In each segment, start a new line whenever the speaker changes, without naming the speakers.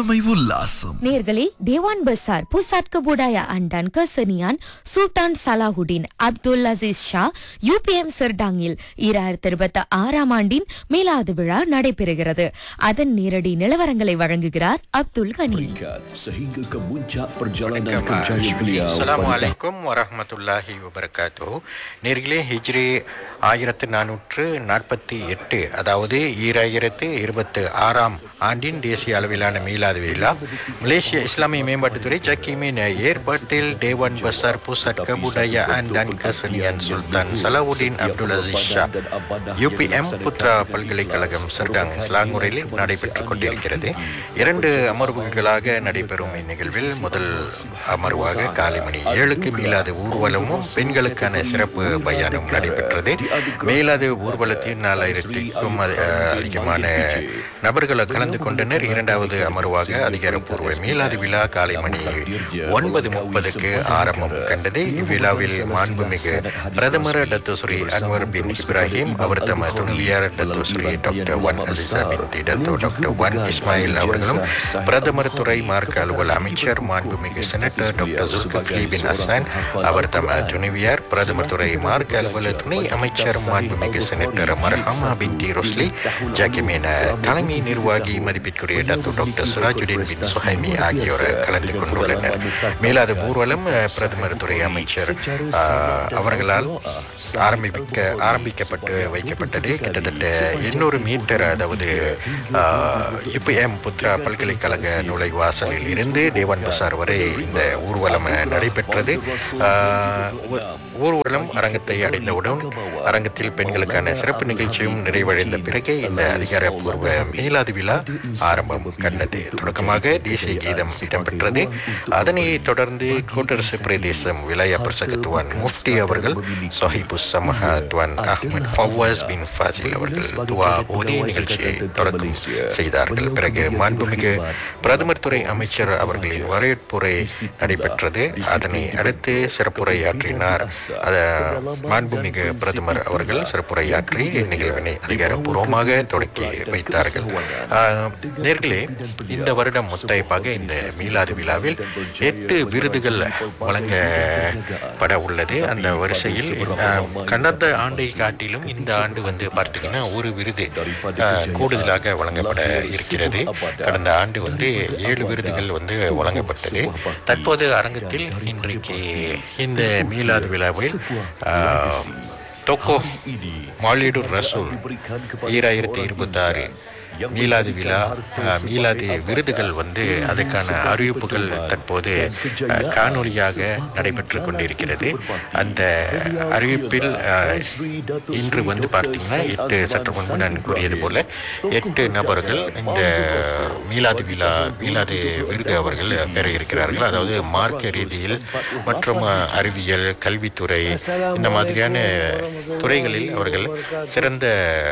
இளமை உல்லாசம்
நேர்களே Dewan Besar Pusat Kebudayaan dan Kesenian Sultan Salahuddin Abdul Aziz Shah UPM சிர்டாங்கில் ஈராயிரத்தி இருபத்தி ஆறாம் ஆண்டின் மீலாது விழா நடைபெறுகிறது அதன் நேரடி நிலவரங்களை வழங்குகிறார் அப்துல் கனி
sehingga ke puncak perjalanan
வணக்கம்
kerjaya
அஷ்வினி.
beliau
அஸ்ஸலாமு அலைக்கும் வரஹ்மத்துல்லாஹி வபரகாத்துஹு நேர்களே ஹிஜ்ரி ஆயிரத்து நானூற்று நாற்பத்தி எட்டு அதாவது ஈராயிரத்து இருபத்து ஆறாம் ஆண்டின் தேசிய அளவிலான மீலாது விழா மலேசிய இஸ்லாமிய மேம்பாட்டுத்துறை ஜக்கீமின் ஏற்பாட்டில் Dewan Besar Pusat Kebudayaan dan kesenian Sultan Salahuddin Abdul Aziz Shah UPM Putra பல்கலைக்கழகம் சர்டாங் ஸ்லாங்குரையில் நடைபெற்றுக் கொண்டிருக்கிறது இரண்டு அமர்வுகளாக நடைபெறும் இந்நிகழ்வில் முதல் அமர்வாக காலை மணி ஏழுக்கு மீளாது ஊர்வலமும் பெண்களுக்கான சிறப்பு பயானும் நடைபெற்றது மேலாது ஊர்வலத்தில் நாலாயிரத்திற்கும் அதி- அஹ் அதிகமான நபர்கள் கலந்து கொண்டனர் இரண்டாவது அமர்வாக அதிகாரப்பூர்வ மீளாது விழா காலை மணி ஒன்பது முப்பதுக்கு ஆரம்பம் கண்டது இவ்விழாவில் மாண்புமிகு பிரதமர் டத்தோஸ்ரீ அன்வர் பின் இப்ராஹிம் அவர் தம துணைவியார் Datuk Seri doctor Wan Azizah bin Datuk doctor Wan Ismail அவர்களும் பிரதமர் துறை மார்க்க அலுவல் அமைச்சர் மாண்புமிகு senator doctor Zulkifli bin Hasan அவர் தம துணைவியார் பிரதமர் துறை மார்க்க அலுவலர் துணை அமைச்சர் மாண்புமிகு senator Marhamah binti Rosli ஜாக்கிமேன தலைமை நிர்வாகி மதிப்பிற்குரிய doctor doctor Sirajuddin bin Suhaimi ஆகியோர் கலந்து கொண்டுள்ளனர் மேலாது ஊர்வலம் அஹ், பிரதமர் துறை அமைச்சர் அஹ், அவர்களால் ஆரம்பிக்க ஆரம்பிக்கப்பட்டு வைக்கப்பட்டது கிட்டத்தட்ட எண்ணூறு மீட்டர் அதாவது யுபிஎம் புத்ரா பல்கலைக்கழக நுழைவாசலில் இருந்து தேவன் பசார் வரை இந்த ஊர்வலம் நடைபெற்றது ஆஹ், ஊ- ஊர்வலம் அரங்கத்தை அடைந்தவுடன் அரங்கத்தில் பெண்களுக்கான சிறப்பு நிகழ்ச்சியும் நிறைவடைந்த பிறகு இந்த அதிகாரப்பூர்வ மீலாது விழா ஆரம்பம் கண்டது தொடக்கமாக தேசிய கீதம் இடம்பெற்றது அதனை தொடர்ந்து கூட்டரசு பிரதேசம் விலாய பிரசகத்துவான் முஃப்தி அவர்கள் சாஹிபு சமஹா துவான் அஹ்மத் ஃபவாஸ் பின் ஃபாசில் அவர்கள் துவா ஓதி நிகழ்ச்சியை தொடக்கம் செய்தார்கள் பிறகு மாண்புமிகு பிரதமர் துறை அமைச்சர் அவர்களின் வரவேற்புரை நடைபெற்றது அதனை அடுத்து சிறப்புரையாற்றினார் அத மாண்புமிகு பிரதமர் அவர்கள் சிறப்புரையாற்றி இந்நிகழ்வினை அதிகாரப்பூர்வமாக தொடக்கி வைத்தார்கள் ஆஹ், நேர்களே இந்த வருடம் முத்தாய்ப்பாக இந்த மீலாது விழாவில் எட்டு விருதுகள் வழங்கப்பட உள்ளது அந்த வரிசையில் ஆஹ், கடந்த ஆண்டை காட்டிலும் இந்த ஆண்டு வந்து பார்த்தீங்கன்னா ஒரு விருது ஆஹ், கூடுதலாக வழங்கப்பட இருக்கிறது கடந்த ஆண்டு வந்து ஏழு விருதுகள் வந்து வழங்கப்பட்டது தற்போது அரங்கத்தில் இன்றைக்கு இந்த மீலாது விழாவில் ஆஹ், தொக்கோ மாலிடுர் ரசூல் ஈராயிரத்தி இருபத்தி ஆறு மீலாது விழா அஹ், மீலாது விருதுகள் வந்து அதுக்கான அறிவிப்புகள் தற்போது அஹ், காணொளியாக நடைபெற்று கொண்டிருக்கிறது அந்த அறிவிப்பில் அஹ், இன்று வந்து பார்த்தீங்கன்னா எட்டு சற்று முன்பு நான் கூறியது போல எட்டு நபர்கள் இந்த மீலாது விழா மீலாது விருது அவர்கள் பெற இருக்கிறார்கள் அதாவது மார்க்க ரீதியில் மற்றும் அஹ், அறிவியல் கல்வித்துறை இந்த மாதிரியான துறைகளில் அவர்கள் சிறந்த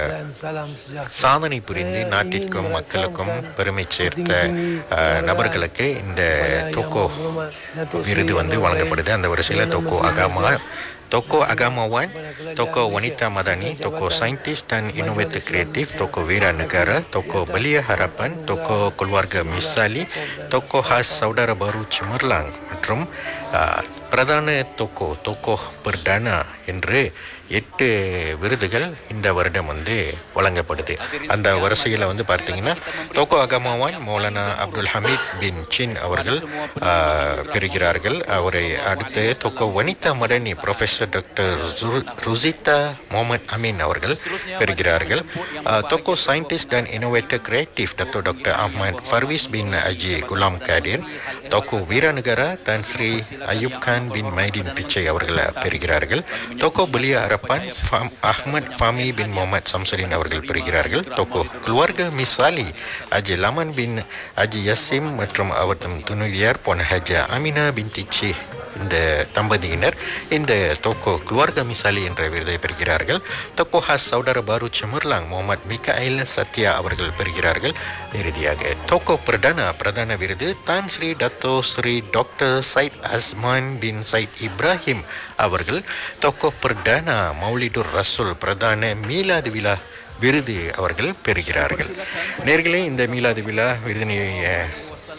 சாதனை புரிந்து நாட்டிற்கும் மக்களுக்கும் பெருமை சேர்த்த அஹ், நபர்களுக்கு இந்த தோக்கோ விருது வந்து வழங்கப்படுது அந்த வரிசையில் தோக்கோ அகாமா Toko agamawan, toko wanita madani, toko saintis dan inovator kreatif, toko wira negara, toko belia harapan, toko keluarga misali, toko khas saudara baru cemerlang மற்றும் uh, பிரதான தொக்கோ தொக்கோ பர்டானா என்று எட்டு விருதுகள் இந்த வருடம் வந்து வழங்கப்படுது அந்த வரிசையில் வந்து பார்த்தீங்கன்னா தோக்கோ அகமாவான் மௌலானா அப்துல் ஹமீத் பின் சின் அவர்கள் ஆஹ், பெறுகிறார்கள் அவரை அடுத்து Tokoh Wanita Madani professor doctor Rusita Mohamed Amin அவர்கள் பெறுகிறார்கள் ஆஹ், Tokoh scientist and innovator creative doctor doctor Ahmad Farvez bin Haji Ghulam Kadir Tokoh Wiranegara Tan Sri Ayub Khan bin Maidin Pitchay அவர்கள் பெறுகிறார்கள் தொக்கோ பலியா அரப்பான் ஃபாம்- Ahmad Fahmi bin Mohamed Samsarin அவர்கள் பெறுகிறார்கள் தொக்கோ குல்வர்க மிசாலி அஜி lemon பின் அஜி யசிம் மற்றும் அவர் தம் துணைவியார் பொன் ஹஜா அமினா பின் திச்சி இந்த தம்பதியினர் இந்த தொக்கோ குல்வர்க மிசாலி என்ற விருதை பெறுகிறார்கள் தொக்கோ ஹாஸ் சவுடர் பாரு செமர்லாங் முகமது மிகாயில் சத்யா அவர்கள் பெறுகிறார்கள் இறுதியாக தொக்கோ பிரதான பிரதான விருது Tan Sri Datuk Seri doctor Syed Azman bin Syed Ibrahim அவர்கள் தொக்கோ பிரதான மௌலிடுர் ரசூல் பிரதான மீலாது விழா விருது அவர்கள் பெறுகிறார்கள் நேர்களே இந்த மீலாது விழா விருதினை அஹ்,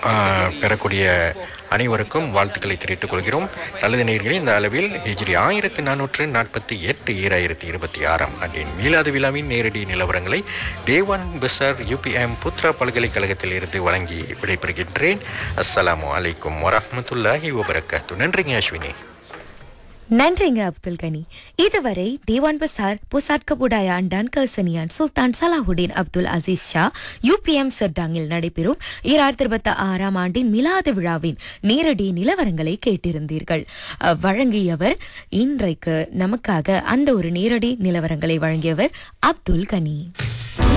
ஆஹ், பெறக்கூடிய அனைவருக்கும் வாழ்த்துக்களை தெரிவித்துக் கொள்கிறோம் நல்லது நேயர்களே இந்த அளவில் ஹிஜ்ரி ஆயிரத்தி நானூற்று நாற்பத்தி எட்டு ஈராயிரத்தி இருபத்தி ஆறாம் ஆண்டின் மீலாது விழாவின் நேரடி நிலவரங்களை தேவான் பெசார் யூபிஎம் புத்ரா பல்கலைக்கழகத்தில் இருந்து வழங்கி விடைபெறுகின்றேன் அஸ்ஸலாமு அலைக்கும் வரஹ்மத்துல்லாஹி வபரகாத்து நன்றிங்க அஸ்வினி
நன்றிங்க அப்துல் கனி இதுவரை Dewan Besar Pusat Kebudayaan dan Kesenian Sultan Salahuddin Abdul Aziz Shah UPM சர்டாங்கில் நடைபெறும் இரண்டாயிரத்தி இருபத்தி ஆறாம் ஆண்டின் மிலாது விழாவின் நேரடி நிலவரங்களை கேட்டிருந்தீர்கள் அஹ், வழங்கியவர் இன்றைக்கு நமக்காக அந்த ஒரு நேரடி நிலவரங்களை வழங்கியவர் அப்துல் கனி